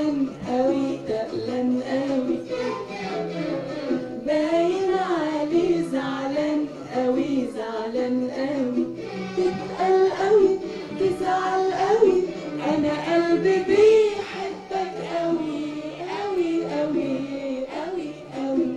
زعلان قوي تقلان قوي باين عليه زعلان قوي زعلان قوي تتقل قوي تزعل قوي انا قلبي بيحبك قوي قوي قوي قوي قوي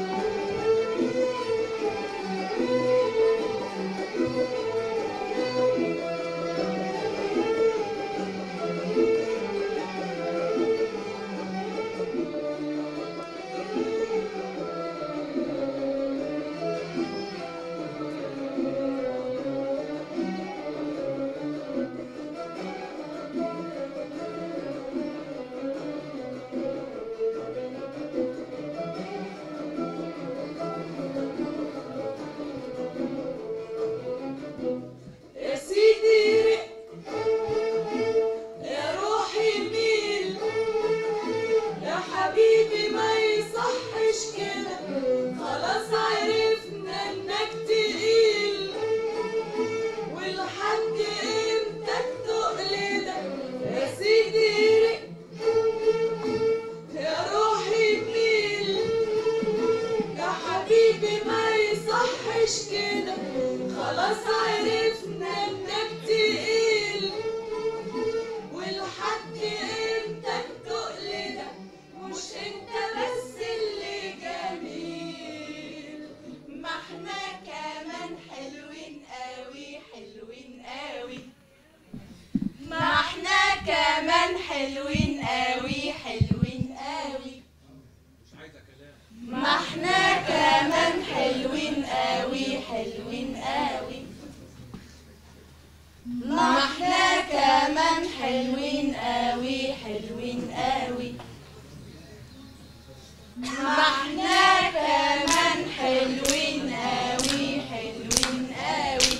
يا سيدي رق يا روحي ميل يا حبيبي ما يصحش كده خلاص عرفنا انك تقيل ولحد امتى التقل ده يا سيدي رق يا روحي ميل يا حبيبي ما يصحش كده خلاص عرفنا انك تقيل ولحد امتى التقل ده مش انت بس اللي جميل ما احنا كمان حلوين قوي حلوين قوي ما احنا كمان حلوين قوي حلوين قوي ما احنا كمان حلوين قوي حلوين قوي ما احنا كمان حلوين قوي حلوين قوي ما احنا كمان حلوين قوي حلوين قوي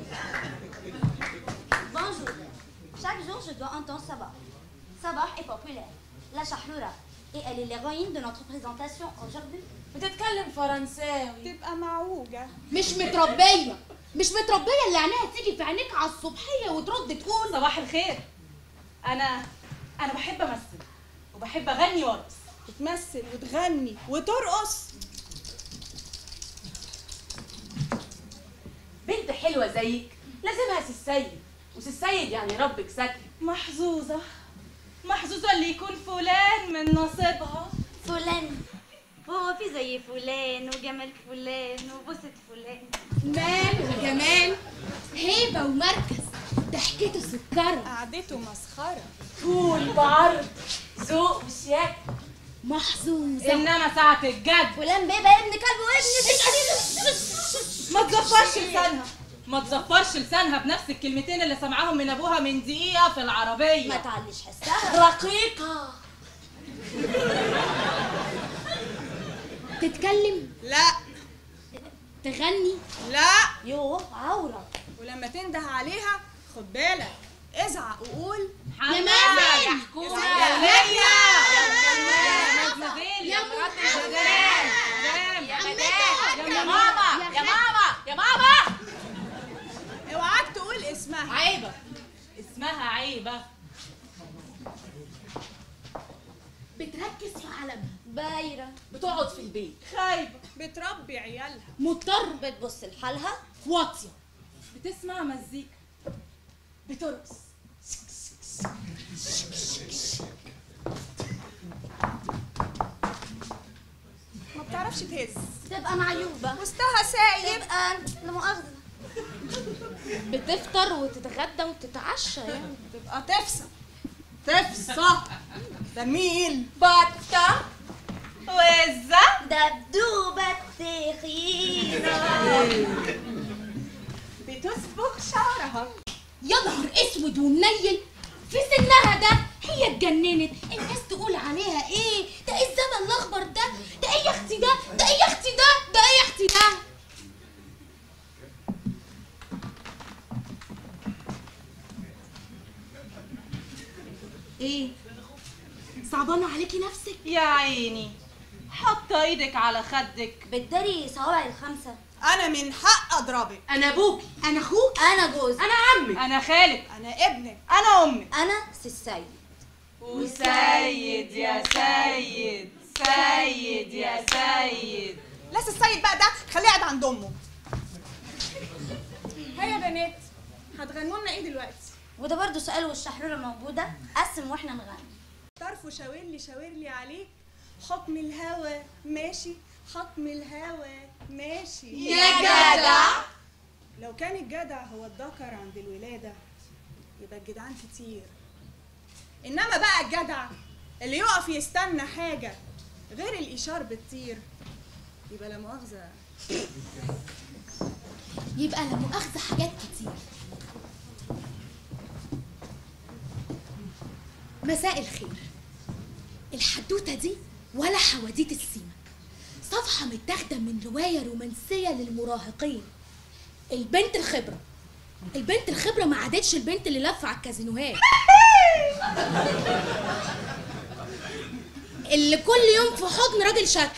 Bonjour. Chaque jour, je dois entendre Sabah. Sabah est populaire. La Chahloura. Et elle est l'héroïne de notre présentation aujourd'hui. بتتكلم فرنساوي تبقى معوجة مش متربيه مش متربيه اللي عينيها تيجي في عينيك على الصبحيه وترد تقول صباح الخير انا انا بحب امثل وبحب اغني وارقص تمثل وتغني وترقص بنت حلوه زيك لازمها سي السيد وسي السيد يعني ربك ستر محظوظه محظوظه اللي يكون فلان من نصيبها فلان هو في زي فلان وجمال فلان وبوسة فلان مال وجمال هيبه ومركز ضحكته سكره قعدته مسخرة طول بعرض ذوق وشياكه محظوظه انما ساعه الجد فلان بيبقى ابن كلب وابن ما تزفرش لسانها ما تزفرش لسانها بنفس الكلمتين اللي سمعاهم من ابوها من دقيقه في العربيه ما تعليش حسها رقيقه تتكلم لا تغني لا يوه عورة ولما تنده عليها خد بالك ازعق وقول يا مازن! يا حكومه يا يا ليا يا مدام يا مرات مدام! المدام يا مدام يا مدام! ماما يا يا ماما يا ماما اوعاك تقول اسمها عيبه اسمها عيبه بتركز في علمها بايرة بتقعد في البيت خايبه بتربي عيالها مضطر بتبص لحالها واطيه بتسمع مزيكا بترقص ما بتعرفش تهز تبقى معيوبة وسطها سايب تبقى لا مؤاخذة بتفطر وتتغدى وتتعشى يعني تبقى تفصى تفصى ده مين بطه وزه دبدوبة تخينة بتصبغ شعرها يا نهار اسود ومنيل في سنها ده هي اتجننت الناس تقول عليها ايه ده ايه الزمن الاخضر ده ده ايه يا اختي ده ده ايه يا اختي ده ده ايه يا اختي ده ايه صعبانه عليكي نفسك يا عيني حاطه ايدك على خدك بتداري صوابع الخمسة انا من حق اضربك انا ابوك انا اخوك أنا جوز انا عمك انا خالك انا ابنك انا امك أنا سي السيد وسيد يا سيد سيد يا سيد لاس السيد بقى ده خليه قاعد عند امه هيا يا بنات هتغنوا لنا ايه دلوقتي وده برضو سؤال والشحرورة موجودة قسم واحنا نغني طرفه شاور لي شاور لي عليك حكم الهوى ماشي حكم الهوى ماشي يا جدع لو كان الجدع هو الذكر عند الولادة يبقى الجدعان كتير إنما بقى الجدع اللي يقف يستنى حاجة غير الإشار بتطير يبقى لا مؤاخذة يبقى لا مؤاخذة حاجات كتير مساء الخير الحدوتة دي ولا حواديت السيما صفحة متاخدة من رواية رومانسية للمراهقين البنت الخبرة البنت الخبرة ما عادتش البنت اللي لفة على الكازينوهات اللي كل يوم في حضن راجل شك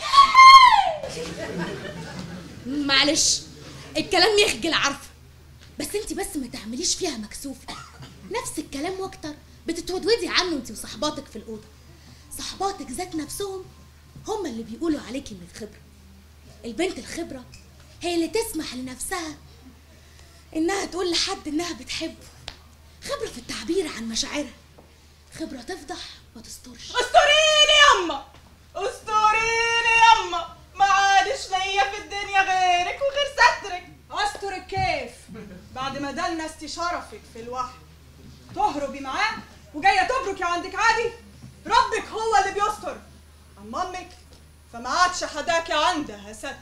معلش الكلام يخجل عارفه بس انت بس ما تعمليش فيها مكسوفه نفس الكلام واكتر بتتودودي عنه انت وصحباتك في الاوضه صحباتك ذات نفسهم هم اللي بيقولوا عليكي انك خبره البنت الخبره هي اللي تسمح لنفسها انها تقول لحد انها بتحبه خبره في التعبير عن مشاعرها خبره تفضح ما تسترش استوريني يما استوريني يما ما عادش ليا في الدنيا غيرك وغير سترك أستر الكيف بعد ما دلنا استشارفك في الوحي تهربي معاه وجاية تبركي عندك عادي ربك هو اللي بيستر أما أمك فما عادش حداكي عندها ستر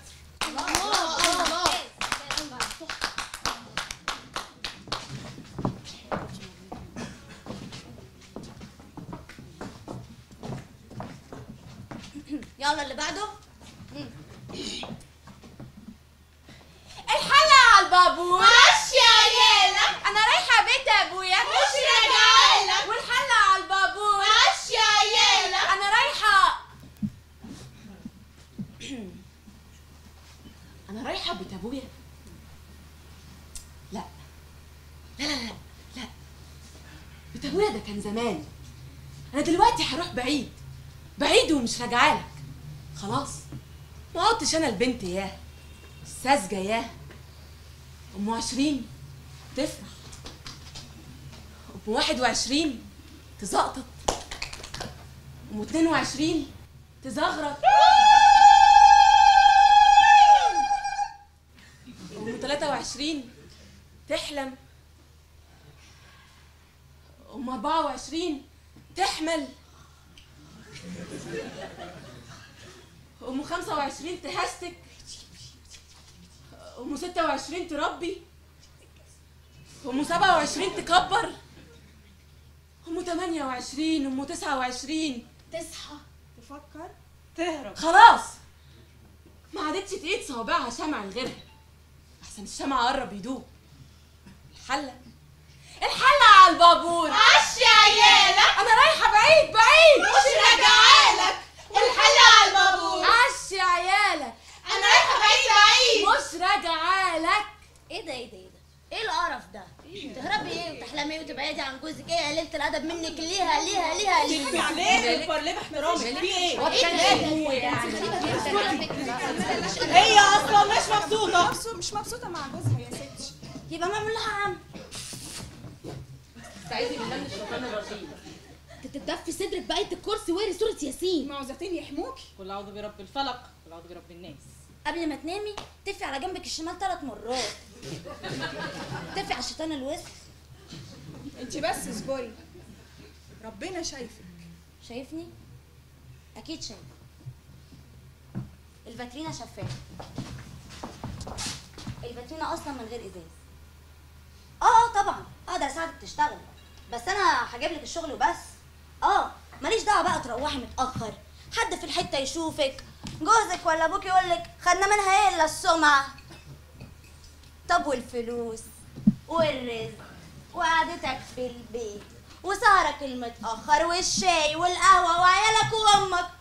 يلا اللي بعده الحلقة على البابور ماشي يا ليلى انا رايحة بيت ابويا مش راجعة لك والحلقة على البابور ماشي يا ليلى انا رايحة انا رايحة بيت ابويا لا لا لا لا لا بيت ابويا ده كان زمان انا دلوقتي هروح بعيد بعيد ومش راجعة لك خلاص ما عدتش انا البنت ياه الساذجة ياه ام عشرين تفرح ام واحد وعشرين تزقطط ام اتنين وعشرين تزغرط ام تلاتة وعشرين تحلم ام اربعة وعشرين تحمل ام خمسة وعشرين تهستك ام ستة وعشرين تربي ام سبعة وعشرين تكبر ام تمانية وعشرين ام تسعة وعشرين تصحى تفكر تهرب خلاص ما عادتش تقيد صوابعها شمع لغيرها احسن الشمع قرب يدوب الحلة الحلة على البابور عش يا عيالك انا رايحة بعيد بعيد مش راجعالك الحلة على البابور عش يا عيالك انا رايحة بعيد بعيد مش راجعالك ايه ده ايه ده ايه ده ايه القرف ده تهربي ايه وتحلمي ايه وتبعدي عن جوزك ايه قليلة الادب منك ليها ليها ليها ليها عليه بارليه باحترامك في ايه؟ هي أصلا مش مبسوطة مش مبسوطة مع جوزها يا ستي يبقى ما لها عم استعيذي بالله من الشيطان الرجيم تتدفي صدرك بآية الكرسي وقري سورة ياسين معوذتين يحموكي قل اعوذ برب الفلق قل اعوذ برب الناس قبل ما تنامي تفي على جنبك الشمال ثلاث مرات تفي على الشيطان الوسخ انت بس اصبري ربنا شايفك شايفني اكيد شايف الفاترينا شفافه الفاترينا اصلا من غير ازاز اه اه طبعا اقدر اساعدك تشتغل بس انا هجيب لك الشغل وبس اه ماليش دعوه بقى تروحي متاخر حد في الحته يشوفك جوزك ولا ابوك يقول لك خدنا منها ايه الا السمعه طب والفلوس والرزق وقعدتك في البيت وسهرك المتأخر والشاي والقهوة وعيالك وأمك